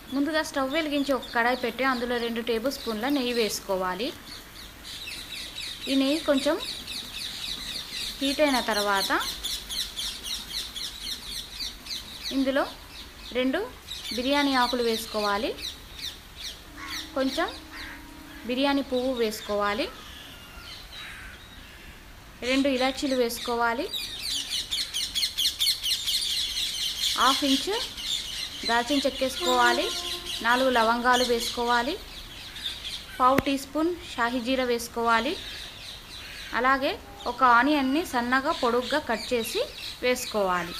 ముందుగా స్టవ్ వెలిగించి ఒక కడాయి పెట్టి అందులో రెండు టేబుల్ స్పూన్ల నెయ్యి వేసుకోవాలి ఈ నెయ్యి కొంచెం హీట్ అయిన తర్వాత ఇందులో రెండు బిర్యానీ ఆకులు వేసుకోవాలి కొంచెం బిర్యానీ పువ్వు వేసుకోవాలి రెండు ఇలాచీలు వేసుకోవాలి హాఫ్ ఇంచ్ దాల్చిన చెక్క వేసుకోవాలి నాలుగు లవంగాలు వేసుకోవాలి పావు టీ స్పూన్ షాహీ జీరా వేసుకోవాలి అలాగే ఒక ఆనియన్ని సన్నగా పొడుగ్గా కట్ చేసి వేసుకోవాలి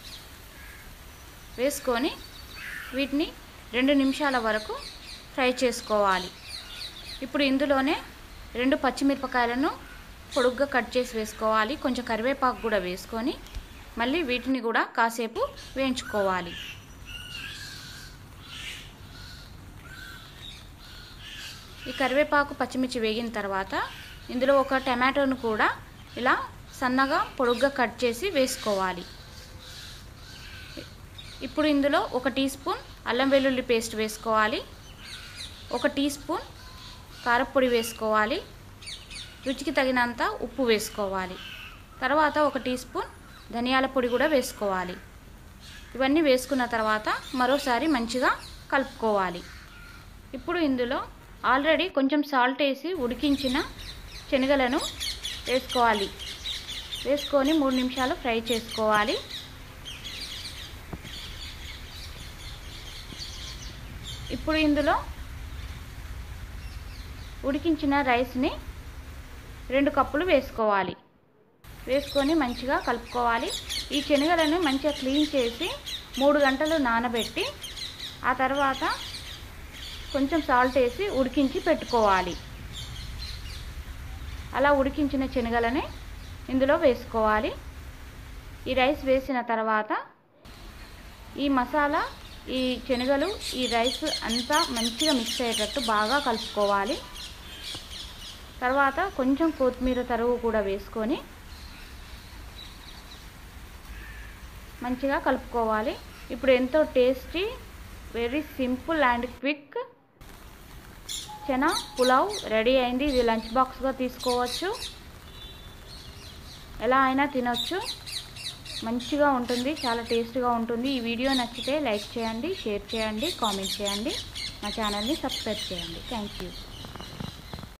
వేసుకొని వీటిని రెండు నిమిషాల వరకు ఫ్రై చేసుకోవాలి ఇప్పుడు ఇందులోనే రెండు పచ్చిమిరపకాయలను పొడుగ్గా కట్ చేసి వేసుకోవాలి కొంచెం కరివేపాకు కూడా వేసుకొని మళ్ళీ వీటిని కూడా కాసేపు వేయించుకోవాలి ఈ కరివేపాకు పచ్చిమిర్చి వేగిన తర్వాత ఇందులో ఒక టమాటోను కూడా ఇలా సన్నగా పొడుగ్గా కట్ చేసి వేసుకోవాలి ఇప్పుడు ఇందులో ఒక టీ స్పూన్ అల్లం వెల్లుల్లి పేస్ట్ వేసుకోవాలి ఒక టీ స్పూన్ కారపొడి వేసుకోవాలి రుచికి తగినంత ఉప్పు వేసుకోవాలి తర్వాత ఒక టీ స్పూన్ ధనియాల పొడి కూడా వేసుకోవాలి ఇవన్నీ వేసుకున్న తర్వాత మరోసారి మంచిగా కలుపుకోవాలి ఇప్పుడు ఇందులో ఆల్రెడీ కొంచెం సాల్ట్ వేసి ఉడికించిన శనగలను వేసుకోవాలి వేసుకొని మూడు నిమిషాలు ఫ్రై చేసుకోవాలి ఇప్పుడు ఇందులో ఉడికించిన రైస్ని రెండు కప్పులు వేసుకోవాలి వేసుకొని మంచిగా కలుపుకోవాలి ఈ శనగలను మంచిగా క్లీన్ చేసి మూడు గంటలు నానబెట్టి ఆ తర్వాత కొంచెం సాల్ట్ వేసి ఉడికించి పెట్టుకోవాలి అలా ఉడికించిన శనగలని ఇందులో వేసుకోవాలి ఈ రైస్ వేసిన తర్వాత ఈ మసాలా ఈ శనగలు ఈ రైస్ అంతా మంచిగా మిక్స్ అయ్యేటట్టు బాగా కలుపుకోవాలి తర్వాత కొంచెం కొత్తిమీర తరుగు కూడా వేసుకొని మంచిగా కలుపుకోవాలి ఇప్పుడు ఎంతో tasty very simple and quick chana pulao ready అయింది ఇది లంచ్ బాక్స్గా తీసుకోవచ్చు ఎలా అయినా తినొచ్చు మంచిగా ఉంటుంది చాలా టేస్ట్గా ఉంటుంది ఈ వీడియో నచ్చితే లైక్ చేయండి షేర్ చేయండి కామెంట్ చేయండి మా ఛానల్ని సబ్స్క్రైబ్ చేయండి థ్యాంక్ యూ